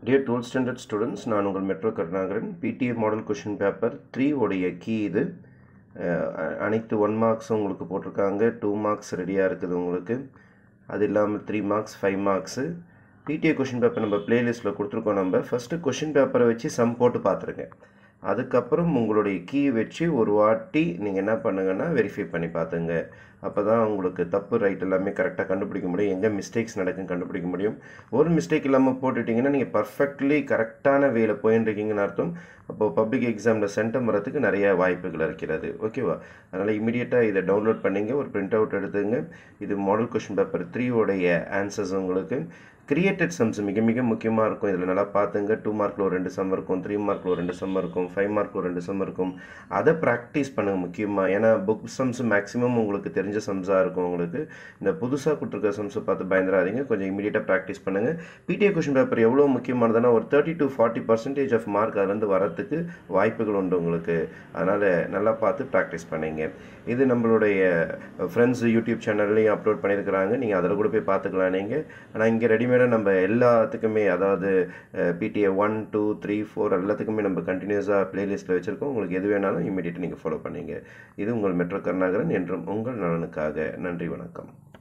dear twelfth standard students நான் உங்கள் metro Karunakaran PTA model question paper three உடைய key இது அஹ் அ- அனைத்து ஒன் மார்க்ஸும் உங்களுக்கு போட்டிருக்காங்க டூ மார்க்ஸ் ரெடியாக இருக்குது உங்களுக்கு அது இல்லாமல் three marks five marks PTA question paper நம்ம பிளேலிஸ்ட்டில் கொடுத்துருக்கோம் நம்ம ஃபஸ்ட்டு கொஷின் பேப்பரை வச்சு சம் போட்டு பார்த்துருங்க அதுக்கப்புறம் உங்களுடைய கீ வச்சு ஒரு வாட்டி நீங்கள் என்ன பண்ணுங்கன்னா வெரிஃபை பண்ணி பார்த்துங்க அப்போ தான் உங்களுக்கு தப்பு ரைட் எல்லாமே கரெக்டாக கண்டுபிடிக்க முடியும் எங்கே மிஸ்டேக்ஸ் நடக்குன்னு கண்டுபிடிக்க முடியும் ஒரு மிஸ்டேக் இல்லாமல் போட்டுட்டிங்கன்னா நீங்கள் பர்ஃபெக்ட்லி கரெக்டான வேல போயின்னு இருக்கீங்கன்னு அர்த்தம் அப்போது பப்ளிக் எக்ஸாமில் சென்டம் வரதுக்கு நிறைய வாய்ப்புகள் இருக்கிறது ஓகேவா அதனால் இமீடியட்டாக இதை டவுன்லோட் பண்ணிங்க ஒரு பிரிண்ட் அவுட் எடுத்துங்க இது மாடல் கொஷின் பேப்பர் த்ரீ உடைய ஆன்சர்ஸ் உங்களுக்கு கிரியேட்டட் சம்ஸ் மிக மிக முக்கியமாக இருக்கும் இதில் நல்லா பார்த்துங்க டூ மார்க்கில் ஒரு ரெண்டு சம் இருக்கும் த்ரீ மார்க்கில் ஒரு ரெண்டு சம் இருக்கும் ஃபைவ் மார்க்கில் ஒரு ரெண்டு சம் இருக்கும் அதை ப்ராக்டிஸ் பண்ணுங்க முக்கியமாக ஏன்னா புக் சம்ஸ் மேக்ஸிமம் உங்களுக்கு தெரிஞ்ச சம்ஸாக இருக்கும் உங்களுக்கு இந்த புதுசாக கொடுத்துருக்க சம்ஸை பார்த்து பயந்துடாதீங்க கொஞ்சம் இமீடியட்டாக ப்ராக்டிஸ் பண்ணுங்கள் பிடிஏ கொஷின் பேப்பர் எவ்வளோ முக்கியமானதுன்னா ஒரு thirty to forty percentage of mark அதுலேருந்து வரத்துக்கு வாய்ப்புகள் உண்டு உங்களுக்கு அதனால் நல்லா பார்த்து ப்ராக்டிஸ் பண்ணுங்க இது நம்மளுடைய ஃப்ரெண்ட்ஸ் யூடியூப் சேனல்லையும் அப்லோட் பண்ணியிருக்கிறாங்க நீங்கள் அதில் கூட போய் பார்த்துக்கலாம் நீங்கள் ஆனால் இங்கே ரெடிமேடாக நம்ம எல்லாத்துக்குமே அதாவது PTA one two three four எல்லாத்துக்குமே நம்ம கண்டினியூஸாக பிளேலிஸ்ட்டில் வச்சுருக்கோம் உங்களுக்கு எது வேணாலும் இமீடியட்டாக நீங்கள் ஃபாலோ பண்ணீங்க இது உங்கள் மெட்ரோ கருணாகரன் என்றும் உங்கள் நலனுக்காக நன்றி வணக்கம்